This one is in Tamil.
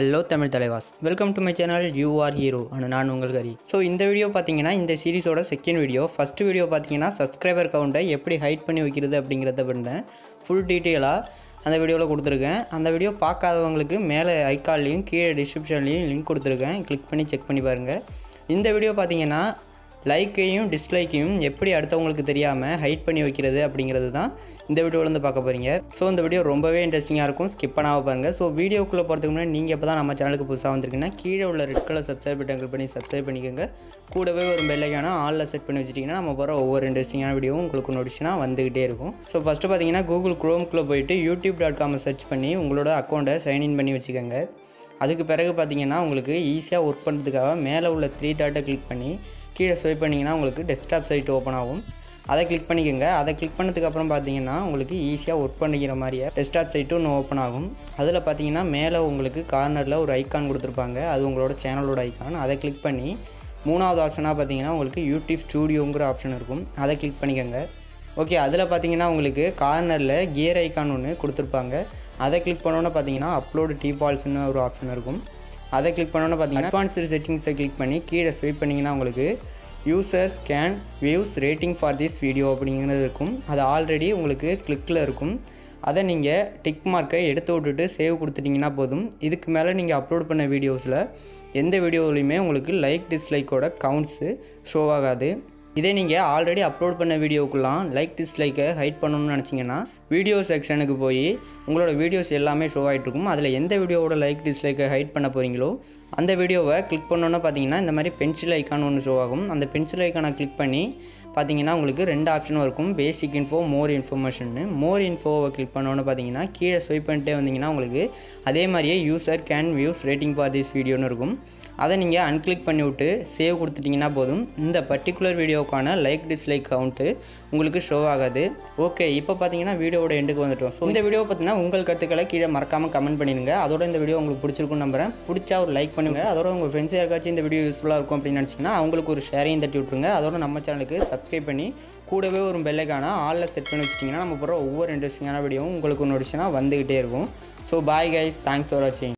hello Tamil Thalaivas welcome to my channel you are hero and நான் உங்கள் கரி ஸோ இந்த வீடியோ பார்த்தீங்கன்னா இந்த சீரிஸோட செகண்ட் வீடியோ ஃபஸ்ட் வீடியோ பார்த்தீங்கன்னா சப்ஸ்கிரைபர் கவுண்ட்டை எப்படி ஹைட் பண்ணி வைக்கிறது அப்படிங்கிறத பண்ணேன் ஃபுல் டீட்டெயிலாக அந்த வீடியோவில் கொடுத்துருக்கேன் அந்த வீடியோ பார்க்காதவங்களுக்கு மேலே ஐக்கால்லையும் கீழே டிஸ்கிரிப்ஷன்லேயும் லிங்க் கொடுத்துருக்கேன் கிளிக் பண்ணி செக் பண்ணி பாருங்கள் இந்த வீடியோ பார்த்தீங்கன்னா லைக்கையும் டிஸ்லைக்கையும் எப்படி அடுத்தவங்களுக்கு தெரியாமல் ஹைட் பண்ணி வைக்கிறது அப்படிங்கிறது தான் இந்த வீடியோவிலேருந்து பார்க்க போகிறீங்க ஸோ இந்த வீடியோ ரொம்பவே இன்ட்ரெஸ்டிங்காக இருக்கும் ஸ்கிப் பண்ணாமல் பாருங்கள் ஸோ வீடியோக்குள்ளே போகிறதுக்கு முன்னாடி நீங்கள் இப்போ தான் நம்ம சேனலுக்கு புதுசாக வந்திருக்கீங்கன்னா கீழே உள்ள red colour subscribe button click பண்ணி சப்ஸ்கிரைப் பண்ணிக்கோங்க கூடவே ஒரு பெல்லைக்கான ஆலில் செட் பண்ணி வச்சிட்டிங்கன்னா நம்ம போகிற ஒவ்வொரு இன்ட்ரெஸ்டிங்கான வீடியோவும் உங்களுக்கு நோட்டிஸ்னா வந்துகிட்டே இருக்கும் ஸோ ஃபஸ்ட்டு பார்த்தீங்கன்னா கூகுள் குரோம்குள்ளே போயிட்டு யூடியூப் டாட் காமை சர்ச் பண்ணி உங்களோட அக்கௌண்ட்டை சைன்இன் பண்ணி வச்சுக்கோங்க அதுக்கு பிறகு பார்த்தீங்கன்னா உங்களுக்கு ஈஸியாக ஒர்க் பண்ணுறதுக்காக மேலே உள்ள த்ரீ டாட்டை கிளிக் பண்ணி கீழே ஸ்வைப் பண்ணிங்கன்னா உங்களுக்கு டெஸ்க்டாப் சைட் ஓப்பன் ஆகும் அதை கிளிக் பண்ணிக்கோங்க அதை கிளிக் பண்ணதுக்கு அப்புறம் பார்த்தீங்கன்னா உங்களுக்கு ஈஸியாக ஒர்க் பண்ணிக்கிற மாதிரியே டெஸ்க்டாப் சைட்டும் ஒன்று ஓப்பன் ஆகும் அதில் பார்த்தீங்கன்னா மேலே உங்களுக்கு கார்னரில் ஒரு ஐக்கான் கொடுத்துருப்பாங்க அது உங்களோட சேனலோட ஐக்கான் அதை கிளிக் பண்ணி மூணாவது ஆப்ஷனாக பார்த்தீங்கன்னா உங்களுக்கு யூடியூப் ஸ்டூடியோங்கிற ஆப்ஷன் இருக்கும் அதை கிளிக் பண்ணிக்கோங்க ஓகே அதில் பார்த்தீங்கன்னா உங்களுக்கு கார்னரில் கியர் ஐக்கான் ஒன்று கொடுத்துருப்பாங்க அதை கிளிக் பண்ணோன்னே பார்த்தீங்கன்னா அப்லோடு டிஃபால்ட்ஸ்னு ஒரு ஆப்ஷன் இருக்கும் அதை கிளிக் பண்ணோன்னே பார்த்தீங்கன்னா அட்வான்ஸ்டு செட்டிங்ஸை கிளிக் பண்ணி கீழே ஸ்வைப் பண்ணிங்கன்னா உங்களுக்கு users can views rating for this video அப்படிங்கிறது இருக்கும் அது ஆல்ரெடி உங்களுக்கு கிளிக்கில் இருக்கும் அதை நீங்கள் டிக் மார்க்கை எடுத்து விட்டுட்டு சேவ் கொடுத்துட்டிங்கன்னா போதும் இதுக்கு மேலே நீங்கள் அப்லோட் பண்ண வீடியோஸில் எந்த வீடியோலையுமே உங்களுக்கு லைக் டிஸ்லைக்கோட கவுண்ட்ஸு ஷோ ஆகாது இதே நீங்கள் ஆல்ரெடி அப்லோட் பண்ண வீடியோக்குலாம் லைக் டிஸ்லைக்கை ஹைட் பண்ணணும்னு நினச்சிங்கன்னா வீடியோ செக்ஷனுக்கு போய் உங்களோட வீடியோஸ் எல்லாமே ஷோ ஆகிட்டு இருக்கும் அதில் எந்த வீடியோவோட லைக் டிஸ்லைக்கை ஹைட் பண்ண போகிறீங்களோ அந்த வீடியோவை கிளிக் பண்ணோன்னே பார்த்தீங்கன்னா இந்த மாதிரி பென்சில் ஐக்கான் ஒன்று ஷோ ஆகும் அந்த பென்சில் ஐக்கானை கிளிக் பண்ணி பார்த்தீங்கன்னா உங்களுக்கு ரெண்டு ஆப்ஷனும் இருக்கும் பேசிக் இன்ஃபோ மோர் இன்ஃபர்மேஷன்னு மோர் இன்ஃபோவை கிளிக் பண்ணோன்னு பார்த்தீங்கன்னா கீழே ஸ்வைப் பண்ணிட்டே வந்தீங்கன்னா உங்களுக்கு அதே மாதிரியே user can views rating for this வீடியோன்னு இருக்கும் அதை நீங்கள் அன்கிளிக் பண்ணி விட்டு சேவ் கொடுத்துட்டிங்கன்னா போதும் இந்த பர்டிகுலர் வீடியோக்கான லைக் டிஸ்லைக் கவுண்ட்டு உங்களுக்கு ஷோ ஆகாது ஓகே இப்போ பார்த்தீங்கன்னா வீடியோவோட எண்டுக்கு வந்துட்டோம் ஸோ இந்த வீடியோ பார்த்தீங்கன்னா உங்கள் கருத்துக்களை கீழே மறக்காமல் கமெண்ட் பண்ணிடுங்க அதோட இந்த வீடியோ உங்களுக்கு பிடிச்சிருக்குன்னு நம்புறேன் பிடிச்சா ஒரு லைக் பண்ணுங்கள் அதோட உங்கள் ஃப்ரெண்ட்ஸ் யாருக்காச்சும் இந்த வீடியோ யூஸ்ஃபுல்லாக இருக்கும் அப்படின்னு நினச்சிங்கன்னா அவங்களுக்கு ஒரு ஷேரையும் தட்டி விட்ருங்க அதோட நம்ம சேனலுக்கு சப்ஸ்கிரைப் பண்ணி கூடவே ஒரு பெல்லைக்கான ஆளில் செட் பண்ணி வச்சிட்டிங்கன்னா நம்ம போகிற ஒவ்வொரு இன்ட்ரெஸ்டிங்கான வீடியோவும் உங்களுக்கு நோட்டிஸ்னா வந்துக்கிட்டே இருக்கும் so bye guys thanks for வாட்சிங்